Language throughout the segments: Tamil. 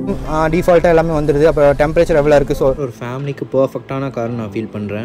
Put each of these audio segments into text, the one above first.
டிஃபால்ட்டாக எல்லாமே வந்துடுது அப்போ டெம்பரேச்சர் எவ்வளோ இருக்குது ஸோ ஒரு ஃபேமிலிக்கு பர்ஃபெக்டான கார்னு நான் ஃபீல் பண்ணுறேன்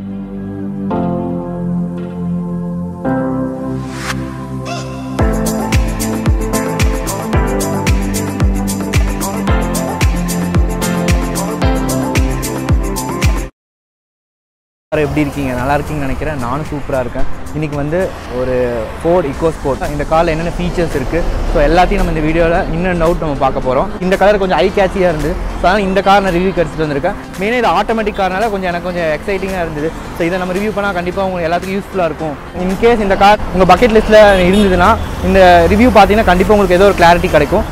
எல்லாரும் எப்படி இருக்கீங்க நல்லா இருக்கீங்கன்னு நினைக்கிறேன் நானும் சூப்பராக இருக்கேன் இன்றைக்கி வந்து ஒரு ஃபோர்ட் இக்கோ ஸ்போர்ட் இந்த காரில் என்னென்ன ஃபீச்சர்ஸ் இருக்குது ஸோ எல்லாத்தையும் நம்ம இந்த வீடியோவில் இன்னும் டவுட் நம்ம பார்க்க போகிறோம் இந்த கலர் கொஞ்சம் ஐ கேட்சியாக இருந்து ஸோ அதனால் இந்த கார் நான் ரிவ்யூ எடுத்துகிட்டு வந்திருக்கேன் மெயினாக இது ஆட்டோமேட்டிக் கார்னால கொஞ்சம் எனக்கு கொஞ்சம் எக்ஸைட்டிங்காக இருந்தது ஸோ இதை நம்ம ரிவ்யூ பண்ணால் கண்டிப்பாக உங்களுக்கு எல்லாத்துக்கும் யூஸ்ஃபுல்லாக இருக்கும் இன்கேஸ் இந்த கார் உங்கள் பக்கெட் லிஸ்ட்டில் இருந்ததுன்னா இந்த ரிவ்யூ பார்த்தீங்கன்னா கண்டிப்பாக உங்களுக்கு ஏதோ ஒரு கிளாரிட்டி கிடைக்கும்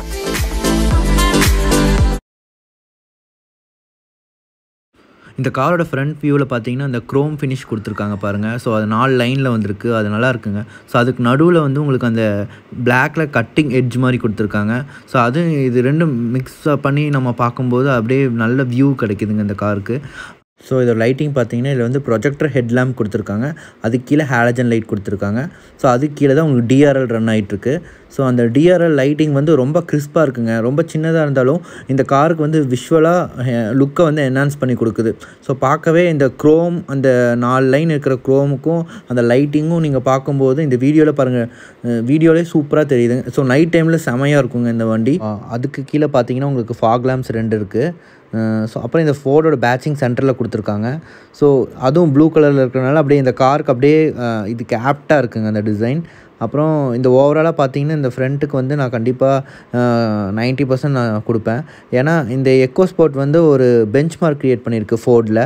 இந்த காரோட ஃப்ரண்ட் வியூவில் பார்த்தீங்கன்னா இந்த க்ரோம் ஃபினிஷ் கொடுத்துருக்காங்க பாருங்கள் ஸோ அது நாலு லைனில் வந்திருக்கு அது நல்லா இருக்குங்க ஸோ அதுக்கு நடுவில் வந்து உங்களுக்கு அந்த பிளாக்ல கட்டிங் எட்ஜ் மாதிரி கொடுத்துருக்காங்க ஸோ அது இது ரெண்டும் மிக்ஸ் பண்ணி நம்ம பார்க்கும்போது அப்படியே நல்ல வியூ கிடைக்குதுங்க இந்த காருக்கு ஸோ இதோட லைட்டிங் பார்த்தீங்கன்னா இதில் வந்து ப்ரொஜெக்டர் ஹெட்லாம்ப் கொடுத்துருக்காங்க அதுக்கு கீழே ஹேலஜன் லைட் கொடுத்துருக்காங்க ஸோ அதுக்கு கீழே தான் உங்களுக்கு டிஆர்எல் ரன் ஆகிட்டுருக்கு ஸோ அந்த டிஆர்எல் லைட்டிங் வந்து ரொம்ப கிறிஸ்பாக இருக்குங்க ரொம்ப சின்னதாக இருந்தாலும் இந்த காருக்கு வந்து விஷுவலாக லுக்கை வந்து என்ஹான்ஸ் பண்ணி கொடுக்குது ஸோ பார்க்கவே இந்த க்ரோம் அந்த நாலு லைன் இருக்கிற க்ரோமுக்கும் அந்த லைட்டிங்கும் நீங்கள் பார்க்கும்போது இந்த வீடியோவில் பாருங்கள் வீடியோலே சூப்பராக தெரியுது ஸோ நைட் டைமில் செமையாக இருக்குங்க இந்த வண்டி அதுக்கு கீழே பார்த்தீங்கன்னா உங்களுக்கு ஃபாக் லேம்ப்ஸ் ரெண்டு இருக்குது ஸோ அப்புறம் இந்த ஃபோர்டோட பேட்சிங் சென்டரில் கொடுத்துருக்காங்க ஸோ அதுவும் ப்ளூ கலரில் இருக்கிறனால அப்படியே இந்த காருக்கு அப்படியே அஹ், இதுக்கு ஆப்டாக இருக்குங்க அந்த டிசைன் அப்புறம் இந்த ஓவராலாக பார்த்தீங்கன்னா இந்த ஃப்ரண்ட்டுக்கு வந்து நான் கண்டிப்பாக நைன்ட்டி பர்சன்ட் நான் கொடுப்பேன் ஏன்னா இந்த எக்கோ ஸ்போர்ட் வந்து ஒரு பெஞ்ச் மார்க் க்ரியேட் பண்ணியிருக்கு ஃபோர்டில்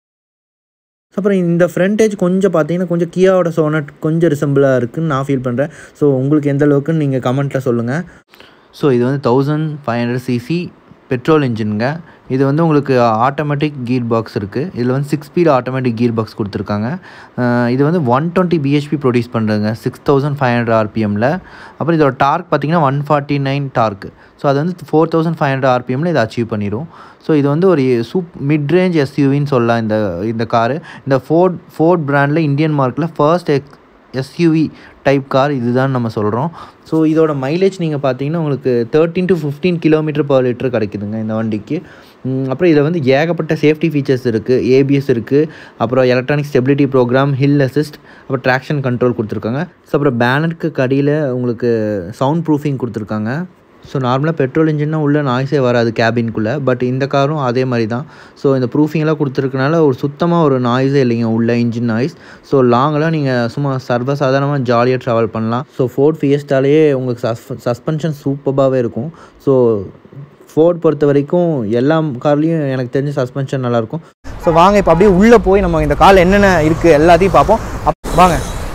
அப்புறம் இந்த ஃப்ரண்டேஜ் கொஞ்சம் பார்த்தீங்கன்னா கொஞ்சம் கியாவோட சோனட் கொஞ்சம் ரிசம்பிளாக இருக்குன்னு நான் ஃபீல் பண்ணுறேன் ஸோ உங்களுக்கு எந்த அளவுக்குன்னு நீங்கள் கமெண்ட்டில் சொல்லுங்கள் ஸோ இது வந்து thousand five hundred CC petrol இன்ஜினுங்க இது வந்து உங்களுக்கு ஆட்டோமேட்டிக் கீர் பாக்ஸ் இருக்குது இதில் வந்து six speed automatic gear box கொடுத்துருக்காங்க அஹ் இது வந்து ஒன் டுவெண்ட்டி பிஹெச்பி ப்ரொடியூஸ் பண்ணுறதுங்க சிக்ஸ் தௌசண்ட் ஃபைவ் ஹண்ட்ரட் ஆர்பிஎம்மில் அப்புறம் இதோட டார்க் பார்த்தீங்கன்னா one forty nine torque so அது வந்து ஃபோர் தௌசண்ட் ஃபைவ் ஹண்ட்ரட் ஆர்பிஎம்மில் இதை அச்சீவ் பண்ணிடும் ஸோ இது வந்து ஒரு சூப் மிட் ரேஞ்ச் எஸ்யூவின்னு சொல்லலாம் இந்த இந்த காரு இந்த ஃபோர்ட் ஃபோர்ட் பிராண்டில் இந்தியன் மார்க்கில் first X SUV type car இதுதான் நம்ம சொல்கிறோம் ஸோ இதோட மைலேஜ் நீங்கள் பார்த்தீங்கன்னா உங்களுக்கு thirteen to fifteen kilometre per litre கிடைக்குதுங்க இந்த வண்டிக்கு ம், அப்புறம் இதில் வந்து ஏகப்பட்ட சேஃப்டி ஃபீச்சர்ஸ் இருக்குது ஏபிஎஸ் இருக்குது அப்புறம் electronic stability programme hill assist அப்புறம் ட்ராக்ஷன் கண்ட்ரோல் கொடுத்துருக்காங்க ஸோ அப்புறம் பேனருக்கு கடியில் உங்களுக்கு சவுண்ட் ப்ரூஃபிங் கொடுத்துருக்காங்க ஸோ நார்மலாக பெட்ரோல் இன்ஜின்னா உள்ள நாய்ஸே வராது கேபின்குள்ளே பட் இந்த காரும் அதே மாதிரி தான் ஸோ இந்த ப்ரூஃபிங்லாம் கொடுத்துருக்கனால ஒரு சுத்தமாக ஒரு நாய்ஸே இல்லைங்க உள்ள இன்ஜின் நாய்ஸ் ஸோ லாங்கெல்லாம் நீங்கள் சும்மா சர்வசாதாரணமாக ஜாலியாக ட்ராவல் பண்ணலாம் ஸோ ஃபோர்ட் ஃபியஸ்டாலேயே உங்களுக்கு சஸ் சஸ்பென்ஷன் சூப்பராகவே இருக்கும் ஸோ ஃபோர்ட் பொறுத்த வரைக்கும் எல்லா கார்லேயும் எனக்கு தெரிஞ்ச சஸ்பென்ஷன் நல்லாயிருக்கும் ஸோ வாங்க இப்போ அப்படியே உள்ளே போய் நம்ம இந்த கால் என்னென்ன இருக்குது எல்லாத்தையும் பார்ப்போம் அப் வாங்க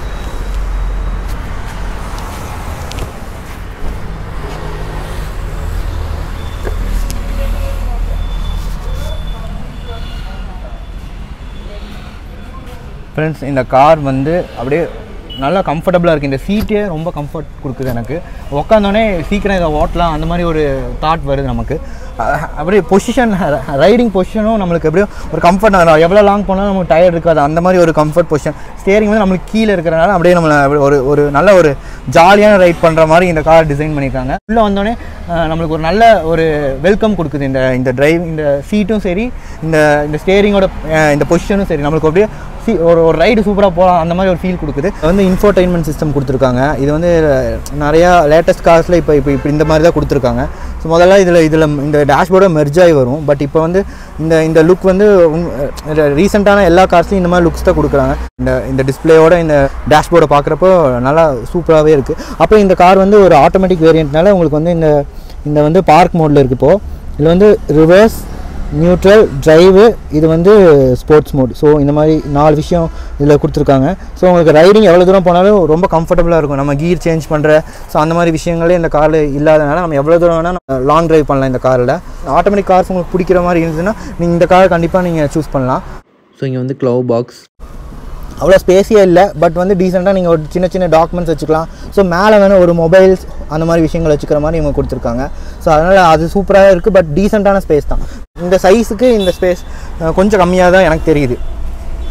ஃப்ரெண்ட்ஸ் இந்த கார் வந்து அப்படியே நல்லா கம்ஃபர்டபுளாக இருக்குது இந்த சீட்டே ரொம்ப கம்ஃபர்ட் கொடுக்குது எனக்கு உட்காந்தோடனே சீக்கிரம் இதை ஓட்டலாம் அந்த மாதிரி ஒரு தாட் வருது நமக்கு அஹ் அப்படியே பொசிஷன் ரைடிங் பொசிஷனும் நம்மளுக்கு எப்படியும் ஒரு கம்ஃபர்ட் எவ்வளோ லாங் போனாலும் நமக்கு டயர்ட் இருக்காது அந்த மாதிரி ஒரு கம்ஃபர்ட் பொசிஷன் ஸ்டேரிங் வந்து நம்மளுக்கு கீழே இருக்கிறனால அப்படியே நம்மளை அப்படியே ஒரு ஒரு நல்ல ஒரு ஜாலியான ரைட் பண்ணுற மாதிரி இந்த கார் டிசைன் பண்ணியிருக்காங்க உள்ளே வந்தோடனே அஹ் நம்மளுக்கு ஒரு நல்ல ஒரு வெல்கம் கொடுக்குது இந்த இந்த டிரைவ் இந்த சீட்டும் சரி இந்த இந்த ஸ்டேரிங்கோட இந்த பொசிஷனும் சரி நம்மளுக்கு அப்படியே சி ஒரு ஒரு ரைடு சூப்பராக போகலாம் அந்த மாதிரி ஒரு ஃபீல் கொடுக்குது இது வந்து இன்ஃபோர்டைன்மெண்ட் சிஸ்டம் கொடுத்துருக்காங்க இது வந்து நிறையா லேட்டஸ்ட் கார்ஸில் இப்போ இப்போ இப்போ இந்த மாதிரி தான் கொடுத்துருக்காங்க ஸோ முதல்ல இதில் இதில் இந்த டேஷ்போர்டை மெர்ஜ் ஆகி வரும் பட் இப்போ வந்து இந்த இந்த லுக் வந்து ரீசெண்டான எல்லா கார்ஸ்லையும் இந்த மாதிரி லுக்ஸ் தான் கொடுக்குறாங்க இந்த இந்த டிஸ்பிளேயோட இந்த டேஷ்போர்டை பார்க்குறப்போ நல்லா சூப்பராகவே இருக்குது அப்புறம் இந்த கார் வந்து ஒரு ஆட்டோமேட்டிக் வேரியண்ட்னால உங்களுக்கு வந்து இந்த இந்த வந்து பார்க் மோடில் இருக்குது இப்போது இதில் வந்து ரிவர்ஸ் நியூட்ரல் டிரைவு இது வந்து ஸ்போர்ட்ஸ் மோட் ஸோ இந்த மாதிரி நாலு விஷயம் இதில் கொடுத்துருக்காங்க ஸோ உங்களுக்கு ரைடிங் எவ்வளோ தூரம் போனாலும் ரொம்ப கம்ஃபர்டபுளாக இருக்கும் நம்ம கீர் சேஞ்ச் பண்ணுற ஸோ அந்த மாதிரி விஷயங்களே இந்த காரில் இல்லாதனால நம்ம எவ்வளோ தூரம் வேணால் லாங் டிரைவ் பண்ணலாம் இந்த காரில் ஆட்டோமேட்டிக் கார்ஸ் உங்களுக்கு பிடிக்கிற மாதிரி இருந்ததுன்னா நீங்கள் இந்த காரை கண்டிப்பாக நீங்கள் சூஸ் பண்ணலாம் ஸோ இங்கே வந்து க்ளவ் பாக்ஸ் அவ்வளோ ஸ்பேஸியாக இல்லை பட் வந்து டீசெண்டாக நீங்கள் ஒரு சின்ன சின்ன டாக்குமெண்ட்ஸ் வச்சுக்கலாம் ஸோ மேலே வேணும் ஒரு மொபைல்ஸ் அந்த மாதிரி விஷயங்கள் வச்சுக்கிற மாதிரி இவங்க கொடுத்துருக்காங்க ஸோ அதனால் அது சூப்பராக இருக்குது பட் டீசெண்டான ஸ்பேஸ் தான் இந்த சைஸுக்கு இந்த ஸ்பேஸ் கொஞ்சம் கம்மியாக தான் எனக்கு தெரியுது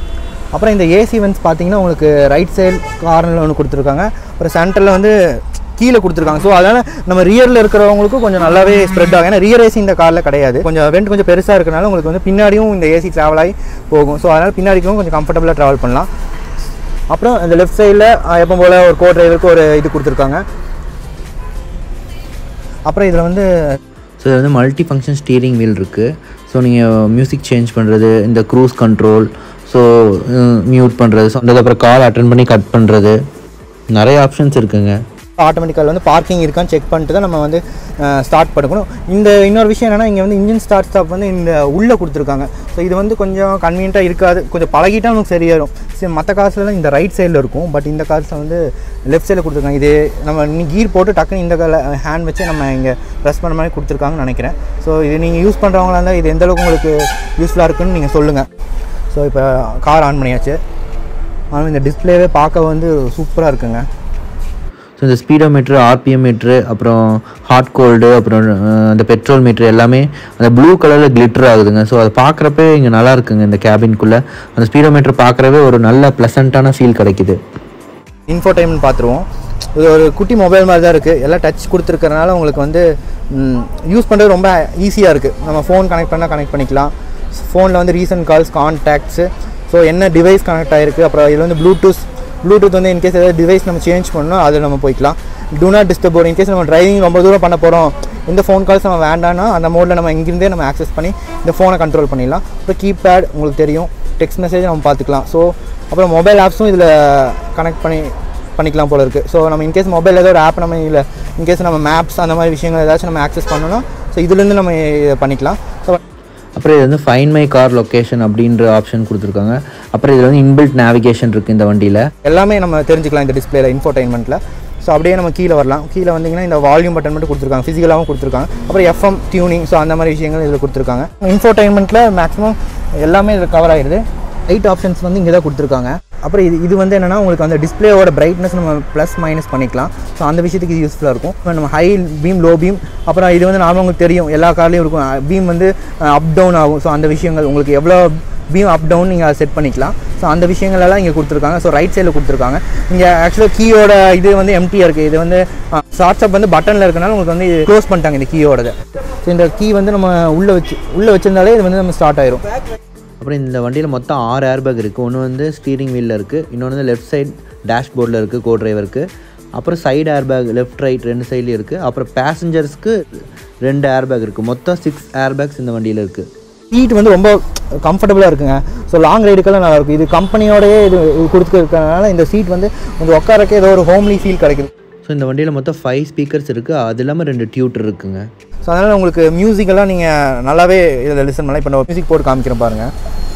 அப்புறம் இந்த ஏசி வென்ஸ் பார்த்தீங்கன்னா உங்களுக்கு ரைட் சைடு கார்னரில் ஒன்று கொடுத்துருக்காங்க அப்புறம் சென்டரில் வந்து கீழே கொடுத்துருக்காங்க ஸோ அதனால் நம்ம ரியரில் இருக்கிறவங்களுக்கும் கொஞ்சம் நல்லாவே ஸ்ப்ரெட் ஆகும் ஏன்னா ரியர் ஏசி இந்த காரில் கிடையாது கொஞ்சம் வெண்ட் கொஞ்சம் பெருசாக இருக்கனால உங்களுக்கு வந்து பின்னாடியும் இந்த ஏசி ட்ராவல் ஆகி போகும் ஸோ அதனால் பின்னாடிக்கும் கொஞ்சம் கம்ஃபர்டபுளாக ட்ராவல் பண்ணலாம் அப்புறம் இந்த லெஃப்ட் சைடில் எப்போ போல் ஒரு கோ டிரைவருக்கு ஒரு இது கொடுத்துருக்காங்க அப்புறம் இதில் வந்து ஸோ இது வந்து மல்டி ஃபங்க்ஷன் ஸ்டீரிங் வீல் இருக்குது ஸோ நீங்கள் மியூசிக் சேஞ்ச் பண்ணுறது இந்த க்ரூஸ் கண்ட்ரோல் ஸோ மியூட் பண்ணுறது ஸோ அதுக்கப்புறம் கால் அட்டன் பண்ணி கட் பண்ணுறது நிறைய ஆப்ஷன்ஸ் இருக்குங்க ஆட்டோமேட்டிக்காக வந்து பார்க்கிங் இருக்கான்னு செக் பண்ணிட்டு தான் நம்ம வந்து ஸ்டார்ட் பண்ணணும் இந்த இன்னொரு விஷயம் என்னென்னா இங்கே வந்து இன்ஜின் ஸ்டார்ட் ஸ்டாப் வந்து இந்த உள்ளே கொடுத்துருக்காங்க ஸோ இது வந்து கொஞ்சம் கன்வீனியண்ட்டாக இருக்காது கொஞ்சம் பழகிட்டா நமக்கு சரியாயிடும் சரி மற்ற காசுலலாம் இந்த ரைட் சைடில் இருக்கும் பட் இந்த காசில் வந்து லெஃப்ட் சைடில் கொடுத்துருக்காங்க இது நம்ம கீர் போட்டு டக்குன்னு இந்த கால ஹேண்ட் வச்சு நம்ம இங்கே ப்ரெஸ் பண்ண மாதிரி கொடுத்துருக்காங்கன்னு நினைக்கிறேன் ஸோ இது நீங்கள் யூஸ் பண்ணுறவங்களா இருந்தால் இது எந்த அளவுக்கு உங்களுக்கு யூஸ்ஃபுல்லாக இருக்குன்னு நீங்கள் சொல்லுங்கள் ஸோ இப்போ கார் ஆன் பண்ணியாச்சு ஆனால் இந்த டிஸ்பிளேவே பார்க்க வந்து சூப்பராக இருக்குங்க ஸோ இந்த ஸ்பீடோ மீட்ரு ஆர்பிஎம் மீட்ரு அப்புறம் ஹாட் கோல்டு அப்புறம் அஹ், அந்த பெட்ரோல் மீட்ரு எல்லாமே அந்த ப்ளூ கலரில் கிளிட்டர் ஆகுதுங்க ஸோ அதை பார்க்குறப்பே இங்கே நல்லா இருக்குங்க இந்த கேபின்குள்ளே அந்த ஸ்பீடோ மீட்ரு பார்க்குறவே ஒரு நல்ல ப்ளசண்ட்டான ஃபீல் கிடைக்குது இன்ஃபோடைன்மெண்ட் பார்த்துருவோம் இது ஒரு குட்டி மொபைல் மாதிரி தான் இருக்குது எல்லாம் டச் கொடுத்துருக்கறனால உங்களுக்கு வந்து யூஸ் பண்ணுறது ரொம்ப ஈஸியாக இருக்குது நம்ம ஃபோன் கனெக்ட் பண்ணால் கனெக்ட் பண்ணிக்கலாம் ஃபோனில் வந்து ரீசன்ட் கால்ஸ் கான்டாக்ட்ஸு ஸோ என்ன டிவைஸ் கனெக்ட் ஆகிருக்கு அப்புறம் இதில் வந்து ப்ளூடூத் ப்ளூடூத் வந்து இன்கேஸ் ஏதாவது டிவைஸ் நம்ம சேஞ்ச் பண்ணோம் அதில் நம்ம போய்க்கலாம் டூ நாட் டிஸ்டர்ப் வரும் இன்கேஸ் நம்ம டிரைவிங் ரொம்ப தூரம் பண்ண போகிறோம் இந்த ஃபோன் கால்ஸ் நம்ம வேண்டாம்னா அந்த மோடில் நம்ம இங்கிருந்தே நம்ம ஆக்சஸ் பண்ணி இந்த ஃபோனை கண்ட்ரோல் பண்ணிடலாம் அப்புறம் கீபேட் உங்களுக்கு தெரியும் டெக்ஸ்ட் மெசேஜ் நம்ம பார்த்துக்கலாம் ஸோ அப்புறம் மொபைல் ஆப்ஸும் இதில் கனெக்ட் பண்ணி பண்ணிக்கலாம் போல இருக்குது ஸோ நம்ம இன்கேஸ் மொபைலில் ஏதோ ஒரு ஆப் நம்ம இல்லை இன்கேஸ் நம்ம மேப்ஸ் அந்த மாதிரி விஷயங்கள் ஏதாச்சும் நம்ம ஆக்சஸ் பண்ணணும்னா ஸோ இதுலேருந்து நம்ம இதை பண்ணிக்கலாம் ஸோ அப்புறம் இது வந்து ஃபைன் மை கார் லொக்கேஷன் அப்படின்ற ஆப்ஷன் கொடுத்துருக்காங்க அப்புறம் இதில் வந்து இன்பில்ட் நேவிகேஷன் இருக்குது இந்த வண்டியில் எல்லாமே நம்ம தெரிஞ்சுக்கலாம் இந்த டிஸ்பிளேல இன்ஃபோடைன்மெண்ட்டில் ஸோ அப்படியே நம்ம கீழே வரலாம் கீழே வந்தீங்கன்னா இந்த வால்யூம் பட்டன் மட்டும் கொடுத்துருக்காங்க ஃபிசிக்கலாகவும் கொடுத்துருக்காங்க அப்புறம் எஃப்எம் டியூனிங் ஸோ அந்த மாதிரி விஷயங்கள் இதில் கொடுத்துருக்காங்க இன்ஃபோடைன்மெண்ட்டில் மேக்ஸிமம் எல்லாமே இதில் கவர் ஆகிடுது லைட் ஆப்ஷன்ஸ் வந்து இங்கே தான் கொடுத்துருக்காங்க அப்புறம் இது இது வந்து என்னென்னா உங்களுக்கு அந்த டிஸ்பிளேயோட பிரைட்னஸ் நம்ம ப்ளஸ் மைனஸ் பண்ணிக்கலாம் ஸோ அந்த விஷயத்துக்கு இது யூஸ்ஃபுல்லாக இருக்கும் இப்போ நம்ம ஹை பீம் லோ பீம் அப்புறம் இது வந்து நார்மலாக உங்களுக்கு தெரியும் எல்லா கார்லேயும் இருக்கும் பீம் வந்து அப் டவுன் ஆகும் ஸோ அந்த விஷயங்கள் உங்களுக்கு எவ்வளோ பீம் அப் டவுன் நீங்கள் அதை செட் பண்ணிக்கலாம் ஸோ அந்த விஷயங்கள் எல்லாம் இங்கே கொடுத்துருக்காங்க ஸோ ரைட் சைடில் கொடுத்துருக்காங்க இங்கே ஆக்சுவலாக கீயோட இது வந்து எம்டியாக இருக்குது இது வந்து ஷார்ட்ஸ் அப் வந்து பட்டனில் இருக்கனால உங்களுக்கு வந்து க்ளோஸ் பண்ணிட்டாங்க இந்த கீயோடது ஸோ இந்த கீ வந்து நம்ம உள்ளே வச்சு உள்ளே வச்சிருந்தாலே இது வந்து நம்ம ஸ்டார்ட் ஆயிரும் அப்புறம் இந்த வண்டியில் மொத்தம் ஆறு ஏர்பேக் இருக்குது ஒன்று வந்து ஸ்டீரிங் வீலில் இருக்குது இன்னொன்று வந்து லெஃப்ட் சைடு டேஷ்போர்டில் இருக்குது கோ டிரைவருக்கு அப்புறம் சைடு ஏர்பேக் லெஃப்ட் ரைட் ரெண்டு சைட்லேயும் இருக்குது அப்புறம் பேசஞ்சர்ஸ்க்கு ரெண்டு ஏர்பேக் இருக்குது மொத்தம் சிக்ஸ் ஏர்பேக்ஸ் இந்த வண்டியில் இருக்குது சீட் வந்து ரொம்ப கம்ஃபர்டபுளாக இருக்குங்க ஸோ லாங் ரைடுக்கெல்லாம் நல்லா இருக்கும் இது கம்பெனியோடயே இது கொடுத்துருக்கறனால இந்த சீட் வந்து கொஞ்சம் உட்காரக்கே ஏதோ ஒரு ஹோம்லி ஃபீல் கிடைக்குது ஸோ இந்த வண்டியில் மொத்தம் ஃபைவ் ஸ்பீக்கர்ஸ் இருக்குது அது இல்லாமல் ரெண்டு டியூட்டர் இருக்குங்க ஸோ அதனால் உங்களுக்கு மியூசிக்கெல்லாம் நீங்கள் நல்லாவே இதில் லிசன் பண்ணலாம் இப்போ நான் மியூசிக் போட்டு காமிக்கிறேன் பாருங்கள்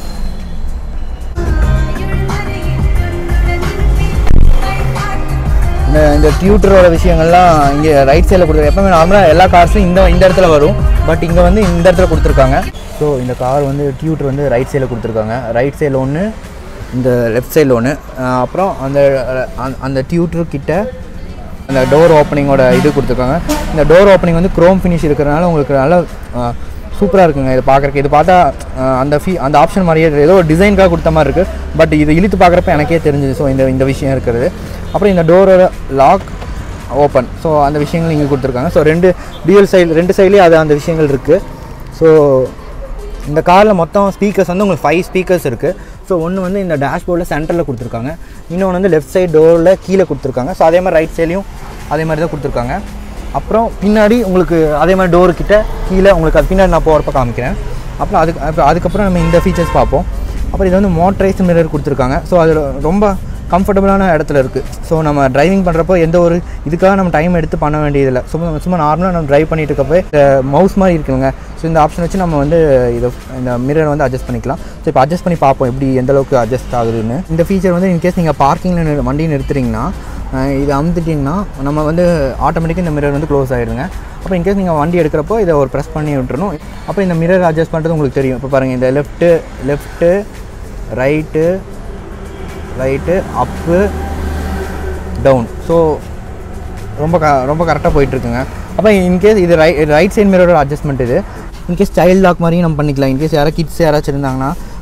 இந்த இந்த டியூட்டரோட விஷயங்கள்லாம் இங்கே ரைட் சைடில் கொடுத்துருக்காங்க எப்பவுமே நார்மலாக எல்லா கார்ஸும் இந்த இந்த இடத்துல வரும் பட் இங்கே வந்து இந்த இடத்துல கொடுத்துருக்காங்க ஸோ இந்த கார் வந்து டியூட்டர் வந்து ரைட் சைடில் கொடுத்துருக்காங்க ரைட் சைடில் ஒன்று இந்த லெஃப்ட் சைடில் ஒன்று அப்புறம் அந்த அந்த- அந்த டியூட்டர் கிட்ட அந்த டோர் ஓப்பனிங்கோட இது கொடுத்துருக்காங்க இந்த டோர் ஓப்பனிங் வந்து க்ரோம் ஃபினிஷ் இருக்கிறனால உங்களுக்கு நல்ல சூப்பராக இருக்குங்க இது பார்க்குறக்கு இது பார்த்தா அஹ், அந்த ஃபீ அந்த ஆப்ஷன் மாதிரியே இருக்கு. ஏதோ ஒரு டிசைனுக்காக கொடுத்த மாதிரி இருக்குது பட் இது இழுத்து பார்க்குறப்ப எனக்கே தெரிஞ்சுது ஸோ இந்த இந்த விஷயம் இருக்கிறது அப்புறம் இந்த டோரோட லாக் ஓப்பன் ஸோ அந்த விஷயங்கள் இங்கே கொடுத்துருக்காங்க ஸோ ரெண்டு டியூல் சைடு ரெண்டு சைட்லேயும் அது அந்த விஷயங்கள் இருக்குது ஸோ இந்த காரில் மொத்தம் ஸ்பீக்கர்ஸ் வந்து உங்களுக்கு ஃபைவ் ஸ்பீக்கர்ஸ் இருக்குது ஸோ ஒன்று வந்து இந்த டேஷ்போர்டில் சென்டரில் கொடுத்துருக்காங்க இன்னொன்று வந்து லெஃப்ட் சைடு டோரில் கீழே கொடுத்துருக்காங்க ஸோ அதே மாதிரி ரைட் சைட்லேயும் அதே மாதிரி தான் கொடுத்துருக்காங்க அப்புறம் பின்னாடி உங்களுக்கு அதே மாதிரி டோரு கிட்ட கீழே உங்களுக்கு அது பின்னாடி நான் போகிறப்ப காமிக்கிறேன் அப்புறம் அதுக்கு அப்புறம் அதுக்கப்புறம் நம்ம இந்த ஃபீச்சர்ஸ் பார்ப்போம் அப்புறம் இது வந்து மோட்டரைஸ் மிரர் கொடுத்துருக்காங்க ஸோ அது ரொம்ப கம்ஃபர்டபுளான இடத்துல இருக்குது ஸோ நம்ம டிரைவிங் பண்ணுறப்போ எந்த ஒரு இதுக்காக நம்ம டைம் எடுத்து பண்ண வேண்டியதில்லை சும்மா சும்மா நார்மலாக நம்ம டிரைவ் பண்ணிட்டு இருக்கப்போ மவுஸ் மாதிரி இருக்குங்க ஸோ இந்த ஆப்ஷன் வச்சு நம்ம வந்து இதை இந்த மிரர் வந்து அட்ஜஸ்ட் பண்ணிக்கலாம் ஸோ இப்போ அட்ஜஸ்ட் பண்ணி பார்ப்போம் எப்படி எந்த அளவுக்கு அட்ஜஸ்ட் ஆகுதுன்னு இந்த ஃபீச்சர் வந்து இன்கேஸ் நீங்கள் பார்க்கிங்கில் வண்டி நிறுத்துறீங்கன்னா அஹ் இது அமுத்துட்டிங்கன்னா நம்ம வந்து ஆட்டோமேட்டிக்காக இந்த மிரர் வந்து க்ளோஸ் ஆகிடுங்க அப்போ இன்கேஸ் நீங்கள் வண்டி எடுக்கிறப்போ இதை ஒரு ப்ரெஸ் பண்ணி விட்டுறணும் அப்போ இந்த மிரர் அட்ஜஸ்ட் பண்ணுறது உங்களுக்கு தெரியும் இப்போ பாருங்கள் இந்த left left right right up down so ரொம்ப க ரொம்ப கரெக்டாக போயிட்டுருக்குங்க அப்போ இன்கேஸ் இது ரை ரைட் சைடு மிரரோட அட்ஜஸ்ட்மெண்ட் இது இன்கேஸ் சைல்ட் லாக் மாதிரியும் நம்ம பண்ணிக்கலாம் இன்கேஸ் யாராவது கிட்ஸ் யாராச்சும் இருந்தாங்கன்னா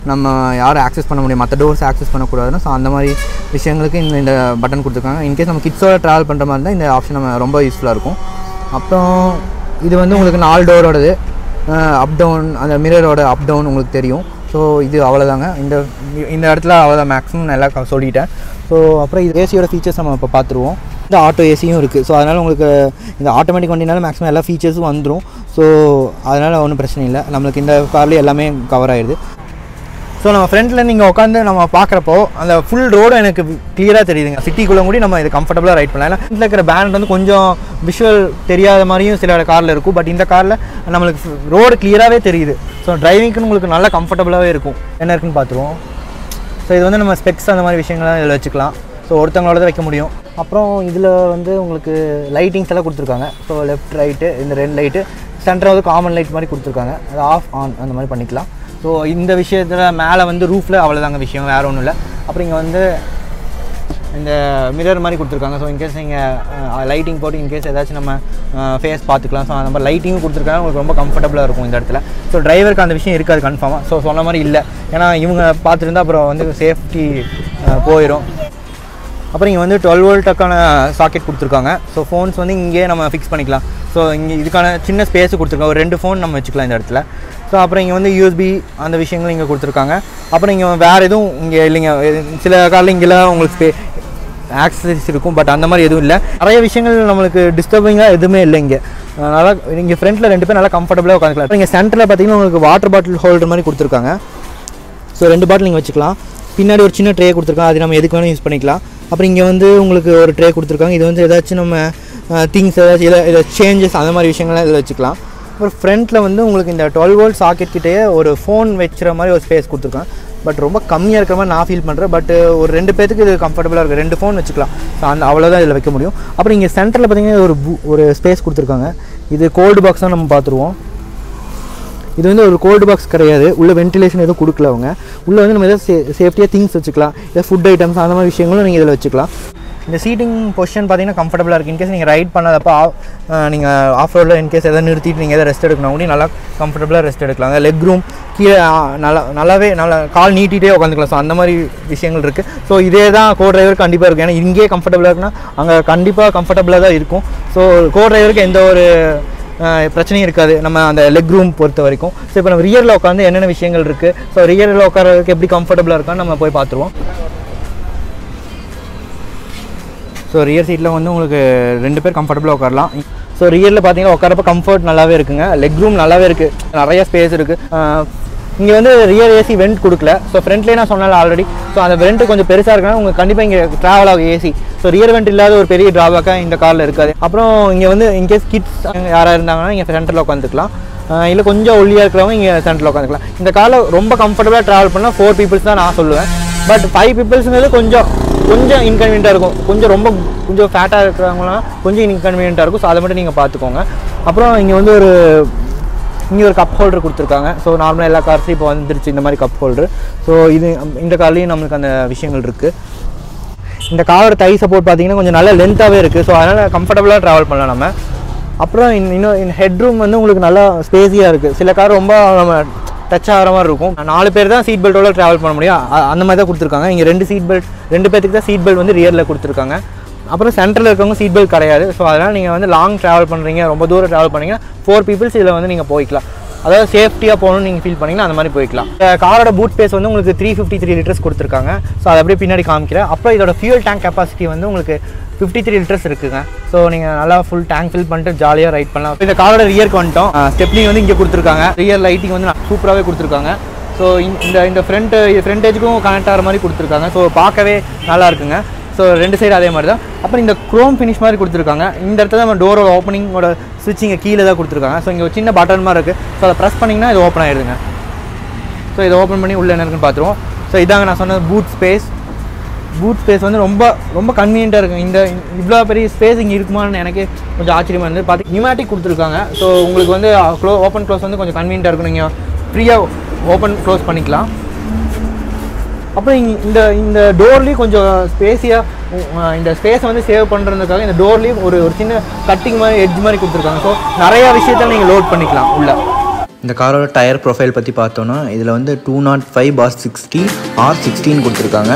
நம்ம யாரும் ஆக்சஸ் பண்ண முடியும் மற்ற டோர்ஸ் ஆக்சஸ் பண்ணக்கூடாதுன்னா ஸோ அந்த மாதிரி விஷயங்களுக்கு இந்த இந்த பட்டன் கொடுத்துருக்காங்க இன்கேஸ் நம்ம கிட்ஸோட ட்ராவல் பண்ணுற மாதிரி இருந்தால் இந்த ஆப்ஷன் நம்ம ரொம்ப யூஸ்ஃபுல்லாக இருக்கும் அப்புறம் இது வந்து உங்களுக்கு நாலு டோரோடது அப் டவுன் அந்த மிரரோட அப் டவுன் உங்களுக்கு தெரியும் ஸோ இது அவ்வளோதாங்க இந்த இந்த இடத்துல அவ்வளோதான் மேக்ஸிமம் நல்லா க- சொல்லிட்டேன் ஸோ அப்புறம் இது ஏசியோட ஃபீச்சர்ஸ் நம்ம இப்போ பார்த்துருவோம் இந்த ஆட்டோ ஏசியும் இருக்குது ஸோ அதனால் உங்களுக்கு இந்த ஆட்டோமேட்டிக் வண்டினால மேக்ஸிமம் எல்லா ஃபீச்சர்ஸும் வந்துடும் ஸோ அதனால் ஒன்றும் பிரச்சனை இல்லை நம்மளுக்கு இந்த கார்லேயே எல்லாமே கவர் ஆயிடுது ஸோ நம்ம ஃப்ரண்ட்டில் நீங்கள் உட்காந்து நம்ம பார்க்குறப்போ அந்த ஃபுல் ரோடு எனக்கு கிளியராக தெரியுதுங்க சிட்டிக்குள்ளே கூட நம்ம இது கம்ஃபர்டபுளாக ரைட் பண்ணலாம் ஏன்னா ஃப்ரண்ட்டில் இருக்கிற பேண்ட் வந்து கொஞ்சம் விஷுவல் தெரியாத மாதிரியும் சில காரில் இருக்கும் பட் இந்த காரில் நம்மளுக்கு ரோடு கிளியராகவே தெரியுது ஸோ டிரைவிங்க்கு உங்களுக்கு நல்லா கம்ஃபர்டபுளாகவே இருக்கும் என்ன இருக்குன்னு பார்த்துருவோம் ஸோ இது வந்து நம்ம ஸ்பெக்ஸ் அந்த மாதிரி விஷயங்கள்லாம் இதில் வச்சுக்கலாம் ஸோ ஒருத்தவங்களோட தான் வைக்க முடியும் அப்புறம் இதில் வந்து உங்களுக்கு லைட்டிங்ஸ் எல்லாம் கொடுத்துருக்காங்க ஸோ லெஃப்ட் ரைட்டு இந்த ரெண்டு லைட்டு சென்டர் வந்து காமன் லைட் மாதிரி கொடுத்துருக்காங்க அது ஆஃப் ஆன் அந்த மாதிரி பண்ணிக்கலாம் ஸோ இந்த விஷயத்தில் மேலே வந்து ரூஃபில் அவ்வளோதாங்க விஷயம் வேறு ஒன்றும் இல்லை அப்புறம் இங்கே வந்து இந்த மிரர் மாதிரி கொடுத்துருக்காங்க ஸோ இன்கேஸ் நீங்கள் லைட்டிங் போட்டு இன்கேஸ் ஏதாச்சும் நம்ம ஃபேஸ் பார்த்துக்கலாம் ஸோ அந்த மாதிரி லைட்டிங்கும் கொடுத்துருக்காங்க உங்களுக்கு ரொம்ப கம்ஃபர்டபுளாக இருக்கும் இந்த இடத்துல ஸோ டிரைவருக்கு அந்த விஷயம் இருக்காது கன்ஃபார்மாக ஸோ சொன்ன மாதிரி இல்லை ஏன்னா இவங்க பார்த்துருந்தா அப்புறம் வந்து சேஃப்டி போயிடும் அப்புறம் இங்கே வந்து டுவெல் வோல்ட்டுக்கான சாக்கெட் கொடுத்துருக்காங்க ஸோ ஃபோன்ஸ் வந்து இங்கேயே நம்ம ஃபிக்ஸ் பண்ணிக்கலாம் ஸோ இங்கே இதுக்கான சின்ன ஸ்பேஸ் கொடுத்துருக்காங்க ஒரு ரெண்டு ஃபோன் நம்ம வச்சுக்கலாம் இந்த இடத்துல ஸோ அப்புறம் இங்கே வந்து யூஎஸ்பி அந்த விஷயங்களும் இங்கே கொடுத்துருக்காங்க அப்புறம் இங்கே வேறு எதுவும் இங்கே இல்லைங்க எது- சில காரில் இங்கெல்லாம் உங்களுக்கு ஸ்பே ஆக்சசரிஸ் இருக்கும் பட் அந்த மாதிரி எதுவும் இல்லை நிறைய விஷயங்கள் நம்மளுக்கு டிஸ்டர்பிங்காக எதுவுமே இல்லை இங்கே அதனால் இங்கே ஃப்ரண்ட்டில் ரெண்டு பேர் நல்லா கம்ஃபர்டபுளாக உட்காந்துக்கலாம் இங்கே சென்டரில் பார்த்தீங்கன்னா உங்களுக்கு வாட்டர் பாட்டில் ஹோல்டர் மாதிரி கொடுத்துருக்காங்க ஸோ ரெண்டு பாட்டில் நீங்கள் வச்சுக்கலாம் பின்னாடி ஒரு சின்ன ட்ரே கொடுத்துருக்காங்க அது நம்ம எதுக்கு வேணும் யூஸ் பண்ணிக்கலாம் அப்புறம் இங்கே வந்து உங்களுக்கு ஒரு ட்ரே கொடுத்துருக்காங்க இது வந்து ஏதாச்சும் நம்ம திங்ஸ் ஏதாச்சும் இல்லை இல்லை சேஞ்சஸ் அந்த மாதிரி விஷயங்கள்லாம் இதில் வச்சுக்கலாம் அப்புறம் ஃப்ரண்ட்டில் வந்து உங்களுக்கு இந்த டுவெல் வோல்ட் சாக்கெட் கிட்டேயே ஒரு ஃபோன் வச்சுற மாதிரி ஒரு ஸ்பேஸ் கொடுத்துருக்காங்க பட் ரொம்ப கம்மியாக இருக்கிற மாதிரி நான் ஃபீல் பண்ணுறேன் பட் ஒரு ரெண்டு பேத்துக்கு இது கம்ஃபர்டபுளாக இருக்குது ரெண்டு ஃபோன் வச்சுக்கலாம் ஸோ அந்த அவ்வளோதான் இதில் வைக்க முடியும் அப்புறம் இங்கே சென்டரில் பார்த்தீங்கன்னா ஒரு bu- ஒரு ஸ்பேஸ் கொடுத்துருக்காங்க இது கோல்டு பாக்ஸ் தான் நம்ம பார்த்துருவோம் இது வந்து ஒரு கோல்டு பாக்ஸ் கிடையாது உள்ள வென்டிலேஷன் எதுவும் கொடுக்கல அவங்க உள்ள வந்து நம்ம எதாவது சே சேஃப்டியாக திங்ஸ் வச்சுக்கலாம் ஏதாவது ஃபுட் ஐட்டம்ஸ் அந்த மாதிரி விஷயங்களும் நீங்கள் இதில் வச்சுக்கலாம் இந்த சீட்டிங் பொசிஷன் பார்த்தீங்கன்னா கம்ஃபர்டபுளாக இருக்குது இன்கேஸ் நீங்கள் ரைட் பண்ணாதப்போ நீங்கள் ஆஃப் ரோடில் இன்கேஸ் எதாவது நிறுத்திட்டு நீங்கள் எதாவது ரெஸ்ட் எடுக்கணும் கூட நல்லா கம்ஃபர்டபுளாக ரெஸ்ட் எடுக்கலாம் லெக் ரூம் கீழே ஆ, நல்லா நல்லாவே நல்லா கால் நீட்டிகிட்டே உட்காந்துக்கலாம் ஸோ அந்த மாதிரி விஷயங்கள் இருக்குது ஸோ இதே தான் கோ டிரைவர் கண்டிப்பாக இருக்கும் ஏன்னா இங்கேயே கம்ஃபர்டபுளாக இருக்குன்னா அங்கே கண்டிப்பாக கம்ஃபர்டபுளாக தான் இருக்கும் ஸோ கோ டிரைவருக்கு எந்த ஒரு ஆஹ் பிரச்சனையும் இருக்காது நம்ம அந்த லெக் ரூம் பொறுத்த வரைக்கும் ஸோ இப்போ நம்ம ரியரில் உட்காந்து என்னென்ன விஷயங்கள் இருக்குது ஸோ ரியரில் உட்காரதுக்கு எப்படி கம்ஃபர்டபுளாக இருக்கான்னு நம்ம போய் பார்த்துருவோம் ஸோ ரியர் சீட்டில் வந்து உங்களுக்கு ரெண்டு பேர் கம்ஃபர்டபுளாக உட்காரலாம் ஸோ ரியரில் பார்த்தீங்கன்னா உட்காரப்ப கம்ஃபர்ட் நல்லாவே இருக்குங்க லெக் ரூம் நல்லாவே இருக்குது நிறைய ஸ்பேஸ் இருக்குது இங்கே வந்து ரியர் ஏசி வெண்ட் கொடுக்கல ஸோ ஃப்ரண்ட்லேயே நான் சொன்னல ஆல்ரெடி ஸோ அந்த வெண்ட் கொஞ்சம் பெருசாக இருக்கனால உங்களுக்கு கண்டிப்பாக இங்கே ட்ராவல் ஆகும் ஏசி ஸோ ரியர் வெண்ட் இல்லாத ஒரு பெரிய ட்ராபேக்காக இந்த காரில் இருக்காது அப்புறம் இங்கே வந்து இன்கேஸ் கிட்ஸ் யாராக இருந்தாங்கன்னா இங்கே சென்டரில் உட்காந்துக்கலாம் இல்லை கொஞ்சம் ஒல்லியாக இருக்கிறவங்க இங்கே சென்டரில் உட்காந்துக்கலாம் இந்த காரில் ரொம்ப கம்ஃபர்டபுளாக ட்ராவல் பண்ணால் ஃபோர் பீப்புள்ஸ் தான் நான் சொல்லுவேன் பட் ஃபைவ் பீப்புள்ஸுங்கிறது கொஞ்சம் கொஞ்சம் இன்கன்வீனியண்ட்டாக இருக்கும் கொஞ்சம் ரொம்ப கொஞ்சம் ஃபேட்டாக இருக்கிறவங்களாம் கொஞ்சம் இன்கன்வீனியண்ட்டாக இருக்கும் ஸோ அதை மட்டும் நீங்கள் பார்த்துக்கோங்க அப்புறம் இங்கே வந்து ஒரு இங்கே ஒரு கப் ஹோல்டர் கொடுத்துருக்காங்க ஸோ நார்மலாக எல்லா கார்ஸும் இப்போ வந்துருச்சு இந்த மாதிரி கப் ஹோல்டர் ஸோ இது இந்த கார்லேயும் நம்மளுக்கு அந்த விஷயங்கள் இருக்குது இந்த காரோட தை சப்போர்ட் பார்த்தீங்கன்னா கொஞ்சம் நல்ல லென்த்தாகவே இருக்குது ஸோ அதனால் கம்ஃபர்டபுளாக ட்ராவல் பண்ணலாம் நம்ம அப்புறம் இன்- இன்னும் இந்த ஹெட் ரூம் வந்து உங்களுக்கு நல்லா ஸ்பேஸியாக இருக்குது சில கார் ரொம்ப நம்ம டச் ஆகிற மாதிரி இருக்கும் நாலு பேர் தான் சீட் பெல்ட்டோட ட்ராவல் பண்ண முடியும் அ- அந்த மாதிரி தான் கொடுத்துருக்காங்க இங்கே ரெண்டு சீட் பெல்ட் ரெண்டு பேத்துக்கு தான் சீட் பெல்ட் வந்து ரியரில் கொடுத்துருக்காங்க அப்புறம் சென்டரில் இருக்கவங்க சீட் பெல்ட் கிடையாது ஸோ அதனால் நீங்கள் வந்து லாங் ட்ராவல் பண்ணுறீங்க ரொம்ப தூரம் ட்ராவல் பண்ணீங்கன்னா ஃபோர் பீப்புள்ஸ் இதில் வந்து நீங்கள் போய்க்கலாம் அதாவது சேஃப்டியாக போகணும்னு நீங்கள் ஃபீல் பண்ணீங்கன்னா அந்த மாதிரி போய்க்கலாம் இந்த காரோட பூட் ஸ்பேஸ் வந்து உங்களுக்கு த்ரீ ஃபிஃப்டி த்ரீ லிட்டர்ஸ் கொடுத்துருக்காங்க ஸோ அதை அப்படியே பின்னாடி காமிக்கிறேன் அப்புறம் இதோட ஃபியூல் டேங்க் கெப்பாசிட்டி வந்து உங்களுக்கு ஃபிஃப்டி த்ரீ லிட்டர்ஸ் இருக்குங்க ஸோ நீங்கள் நல்லா ஃபுல் டேங்க் ஃபில் பண்ணிட்டு ஜாலியாக ரைட் பண்ணலாம் இந்த காரோட ரியருக்கு வந்துட்டோம் ஸ்டெப்னி வந்து இங்கே கொடுத்துருக்காங்க ரியர் லைட்டிங் வந்து சூப்பராகவே கொடுத்துருக்காங்க ஸோ இந்த இந்த ஃப்ரண்ட் ஃப்ரண்டேஜுக்கும் கனெக்ட் ஆகிற மாதிரி கொடுத்துருக்காங்க ஸோ பார்க்கவே நல்லா இருக்குங்க ஸோ ரெண்டு சைடு அதே மாதிரி தான் அப்புறம் இந்த க்ரோம் ஃபினிஷ் மாதிரி கொடுத்துருக்காங்க இந்த இடத்துல நம்ம டோரோட ஓப்பனிங்கோட ஸ்விட்சிங்கை கீழே தான் கொடுத்துருக்காங்க ஸோ இங்கே ஒரு சின்ன பட்டன் மாதிரி இருக்குது ஸோ அதை ப்ரெஸ் பண்ணிங்கன்னா இது ஓப்பன் ஆயிடுதுங்க ஸோ இதை ஓப்பன் பண்ணி உள்ளே என்ன இருக்குன்னு பார்த்துருவோம் ஸோ இதாங்க நான் சொன்ன பூட் ஸ்பேஸ் பூட் ஸ்பேஸ் வந்து ரொம்ப ரொம்ப கன்வீனியண்ட்டாக இருக்கும் இந்த இவ்வளோ பெரிய ஸ்பேஸ் இங்கே இருக்குமான்னு எனக்கு கொஞ்சம் ஆச்சரியமாக இருந்தது பார்த்து நியூமேட்டிக் கொடுத்துருக்காங்க ஸோ உங்களுக்கு வந்து க்ளோ ஓப்பன் க்ளோஸ் வந்து கொஞ்சம் கன்வீனியண்ட்டாக இருக்கும் நீங்கள் ஃப்ரீயாக ஓப்பன் க்ளோஸ் பண்ணிக்கலாம் அப்புறம் இங்க- இந்த இந்த டோர்லேயும் கொஞ்சம் ஸ்பேஸியாக இந்த ஸ்பேஸை வந்து சேவ் பண்ணுறதுக்காக இந்த டோர்லேயும் ஒரு ஒரு சின்ன கட்டிங் மாதிரி எட்ஜ் மாதிரி கொடுத்துருக்காங்க ஸோ நிறையா விஷயத்த நீங்கள் லோட் பண்ணிக்கலாம் உள்ள இந்த காரோட டயர் ப்ரொஃபைல் பற்றி பார்த்தோன்னா இதில் வந்து two naught five bar sixty R sixteen கொடுத்துருக்காங்க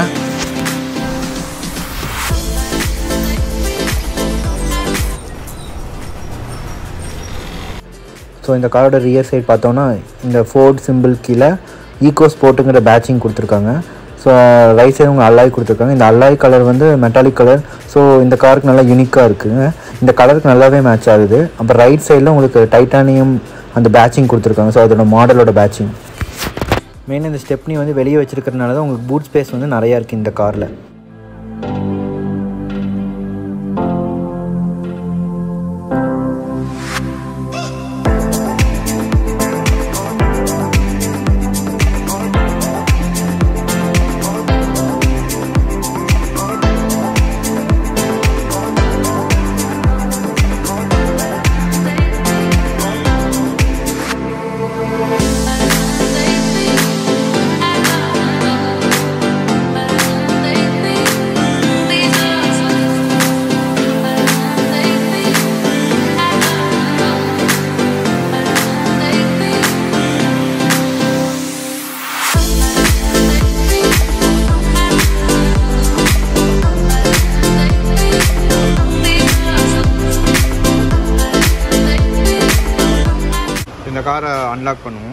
ஸோ இந்த காரோட ரியர் சைடு பார்த்தோன்னா இந்த ஃபோர்ட் சிம்பிள் கீழே ஈகோ ஸ்போர்ட்டுங்கிற பேட்சிங் கொடுத்துருக்காங்க ஸோ ரைட் சைடு உங்கள் அல்லாய் கொடுத்துருக்காங்க இந்த அல்லாய் கலர் வந்து மெட்டாலிக் கலர் ஸோ இந்த காருக்கு நல்லா யூனிக்காக இருக்குங்க இந்த கலருக்கு நல்லாவே மேட்ச் ஆகுது அப்புறம் ரைட் சைடில் உங்களுக்கு டைட்டானியம் அந்த பேட்சிங் கொடுத்துருக்காங்க ஸோ அதோட மாடலோட பேட்சிங் மெயின் இந்த ஸ்டெப்னி வந்து வெளியே வச்சிருக்கிறதுனால தான் உங்களுக்கு பூட் ஸ்பேஸ் வந்து நிறையா இருக்குது இந்த காரில் இந்த காரை அன்லாக் பண்ணுவோம்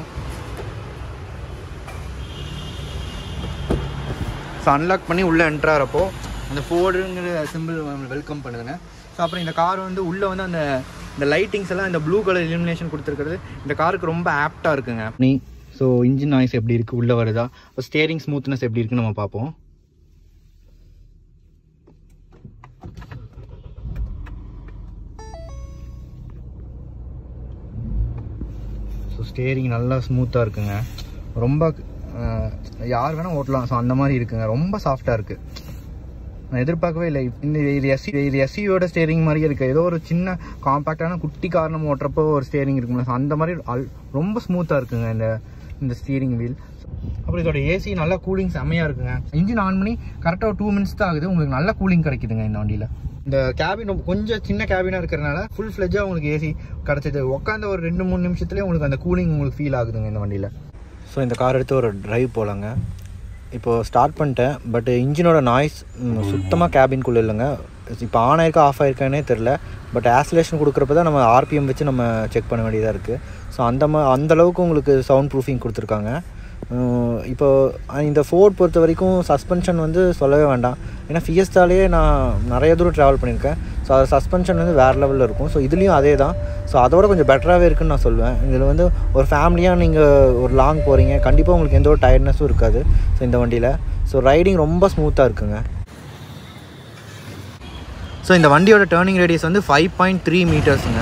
ஸோ அன்லாக் பண்ணி உள்ளே என்ட்ரு ஆகிறப்போ அந்த ஃபோர்டுங்கிற சிம்பிள் வெல்கம் பண்ணுதுங்க ஸோ அப்புறம் இந்த கார் வந்து உள்ளே வந்து அந்த இந்த லைட்டிங்ஸ் எல்லாம் இந்த ப்ளூ கலர் இலுமினேஷன் கொடுத்துருக்கிறது இந்த காருக்கு ரொம்ப ஆப்டாக இருக்குங்க நீ ஸோ இன்ஜின் நாய்ஸ் எப்படி இருக்குது உள்ளே வருதா இப்போ ஸ்டேரிங் ஸ்மூத்னஸ் எப்படி இருக்குன்னு நம்ம பார்ப்போம் ஸோ ஸ்டேரிங் நல்லா ஸ்மூத்தாக இருக்குங்க ரொம்ப அஹ், யார் வேணால் ஓட்டலாம் ஸோ அந்த மாதிரி இருக்குங்க ரொம்ப சாஃப்டாக இருக்குது நான் எதிர்பார்க்கவே இல்லை இந்த இது எஸ்சி இது எஸ்சியோட ஸ்டேரிங் மாதிரியே இருக்குது ஏதோ ஒரு சின்ன காம்பேக்டான குட்டி கார் நம்ம ஓட்டுறப்போ ஒரு ஸ்டேரிங் இருக்கும்ல so அந்த மாதிரி அல்- ரொம்ப ஸ்மூத்தாக இருக்குங்க இந்த இந்த ஸ்டீரிங் வீல் அப்புறம் இதோட ஏசி நல்லா கூலிங் செம்மையாக இருக்குங்க இன்ஜின் ஆன் பண்ணி கரெக்டாக ஒரு டூ மினிட்ஸ் தான் ஆகுது உங்களுக்கு நல்ல கூலிங் கிடைக்குதுங்க இந்த வண்டியில் இந்த கேபின் கொஞ்சம் சின்ன கேபினாக இருக்கிறனால ஃபுல் ஃப்ளெஜாக உங்களுக்கு ஏசி கிடச்சிது உட்காந்த ஒரு ரெண்டு மூணு நிமிஷத்துலேயே உங்களுக்கு அந்த கூலிங் உங்களுக்கு ஃபீல் ஆகுதுங்க இந்த வண்டியில் ஸோ இந்த கார் எடுத்து ஒரு டிரைவ் போகலாங்க இப்போது ஸ்டார்ட் பண்ணிட்டேன் பட் இன்ஜினோட நாய்ஸ் சுத்தமாக கேபின்குள்ளே இல்லைங்க இப்போ ஆன் ஆயிருக்கா ஆஃப் ஆயிருக்கானே தெரில பட் ஆசலேஷன் கொடுக்குறப்ப தான் நம்ம ஆர்பிஎம் வச்சு நம்ம செக் பண்ண வேண்டியதாக இருக்குது ஸோ அந்த மா அந்த அளவுக்கு உங்களுக்கு சவுண்ட் ப்ரூஃபிங் கொடுத்துருக்காங்க அஹ் இப்போ இந்த ஃபோர்ட் பொறுத்த வரைக்கும் சஸ்பென்ஷன் வந்து சொல்லவே வேண்டாம் ஏன்னா ஃபியஸ்டாலே நான் நிறைய தூரம் ட்ராவல் பண்ணியிருக்கேன் ஸோ அது சஸ்பென்ஷன் வந்து வேறு லெவலில் இருக்கும் ஸோ இதுலேயும் அதே தான் ஸோ அதோட கொஞ்சம் பெட்டராகவே இருக்குன்னு நான் சொல்லுவேன் இதில் வந்து ஒரு ஃபேமிலியாக நீங்கள் ஒரு லாங் போகிறீங்க கண்டிப்பாக உங்களுக்கு எந்த ஒரு டயர்ட்னஸும் இருக்காது ஸோ இந்த வண்டியில் ஸோ ரைடிங் ரொம்ப ஸ்மூத்தாக இருக்குங்க ஸோ இந்த வண்டியோட டேர்னிங் ரேடியஸ் வந்து ஃபைவ் பாயிண்ட் த்ரீ மீட்டர்ஸுங்க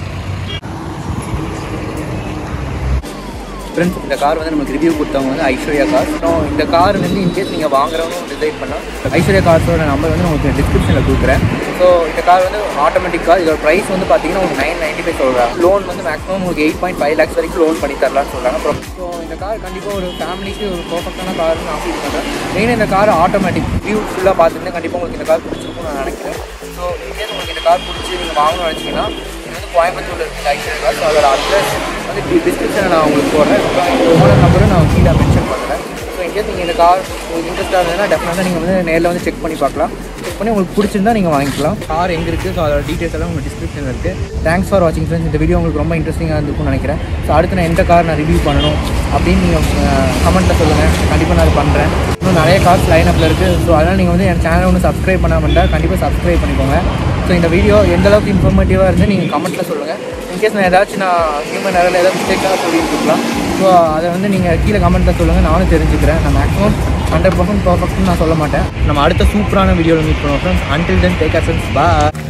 ஃப்ரெண்ட்ஸ் இந்த கார் வந்து நமக்கு ரிவ்யூ கொடுத்தவங்க வந்து ஐஸ்வர்யா கார் ஸோ இந்த கார் வந்து இன்கேஸ் நீங்கள் வாங்குறவங்க டிசைட் பண்ணால் ஐஸ்வர்யா கார்ஸோட நம்பர் வந்து உங்களுக்கு டிஸ்கிரிப்ஷனில் கொடுக்குறேன் ஸோ இந்த கார் வந்து ஆட்டோமேட்டிக் கார் இதோட ப்ரைஸ் வந்து பார்த்தீங்கன்னா உங்களுக்கு நைன் நைன்ட்டி ஃபைவ் சொல்கிறாங்க லோன் வந்து மேக்ஸிமம் உங்களுக்கு எயிட் பாயிண்ட் ஃபைவ் லேக்ஸ் வரைக்கும் லோன் பண்ணி தரலாம்னு சொல்கிறாங்க அப்புறம் ஸோ இந்த கார் கண்டிப்பாக ஒரு ஃபேமிலிக்கு ஒரு பர்ஃபெக்டான கார்னு நான் ஃபீல் பண்ணுறேன் மெயினாக இந்த கார் ஆட்டோமேட்டிக் வியூ ஃபுல்லாக பார்த்துட்டு கண்டிப்பாக உங்களுக்கு இந்த கார் பிடிச்சிருக்கும்னு நான் நினைக்கிறேன் ஸோ இன்கேஸ் உங்களுக்கு இந்த கார் பிடிச்சி நீங்கள் வாங்கணும்னு நினச்சிங்கன்னா இது வந்து கோயம்புத்தூரில் இருக்குது ஐஸ்வர்யா கார் ஸோ அதோட அட்ரஸ் வந்து டிஸ்கிரிப்ஷனில் நான் உங்களுக்கு போடுறேன் ஓனர் நம்பரும் நான் கீழே மென்ஷன் பண்ணுறேன் ஸோ இன்கேஸ் நீங்கள் இந்த கார் உங்களுக்கு இன்ட்ரெஸ்ட்டாக இருந்ததுன்னா டெஃபினட்டாக நீங்கள் வந்து நேரில் வந்து செக் பண்ணி பார்க்கலாம் செக் பண்ணி உங்களுக்கு பிடிச்சிருந்தா நீங்கள் வாங்கிக்கலாம் கார் எங்கே இருக்குது ஸோ அதோட டீட்டெயில்ஸ் எல்லாம் உங்களுக்கு டிஸ்கிரிப்ஷனில் இருக்குது தேங்க்ஸ் ஃபார் வாட்சிங் ஃப்ரெண்ட்ஸ் இந்த வீடியோ உங்களுக்கு ரொம்ப இன்ட்ரெஸ்டிங்காக இருந்திருக்கும்னு நினைக்கிறேன் ஸோ அடுத்து நான் எந்த கார் நான் ரிவ்யூ பண்ணணும் அப்படின்னு நீங்கள் கமெண்ட்டில் சொல்லுங்கள் கண்டிப்பாக நான் அது பண்ணுறேன் இன்னும் நிறைய கார்ஸ் லைன் அப்பில் இருக்குது ஸோ அதனால் நீங்கள் வந்து என் சேனலை ஒன்று சப்ஸ்கிரைப் பண்ணாமல் இருந்தால் கண்டிப்பாக சப்ஸ்கிரைப் பண்ணிக்கோங்க ஸோ இந்த வீடியோ எந்த அளவுக்கு இன்ஃபர்மேட்டிவாக இருந்து நீங்கள் கமெண்ட்டில் சொல்லுங்கள் இன்கேஸ் நான் ஏதாச்சும் நான் ஹியூமன் நேரில் ஏதாவது மிஸ்டேக்காக சொல்லியிருக்கலாம் ஸோ அதை வந்து நீங்கள் கீழே கமெண்ட்டில் சொல்லுங்கள் நானும் தெரிஞ்சுக்கிறேன் நான் மேக்ஸிமம் ஹண்ட்ரட் பர்சன்ட் பர்ஃபெக்ட்னு நான் சொல்ல மாட்டேன் நம்ம அடுத்த சூப்பரான வீடியோவில் மீட் பண்ணுவோம் ஃப்ரெண்ட்ஸ் அன்டில் தென் டேக் அசன்ஸ் பா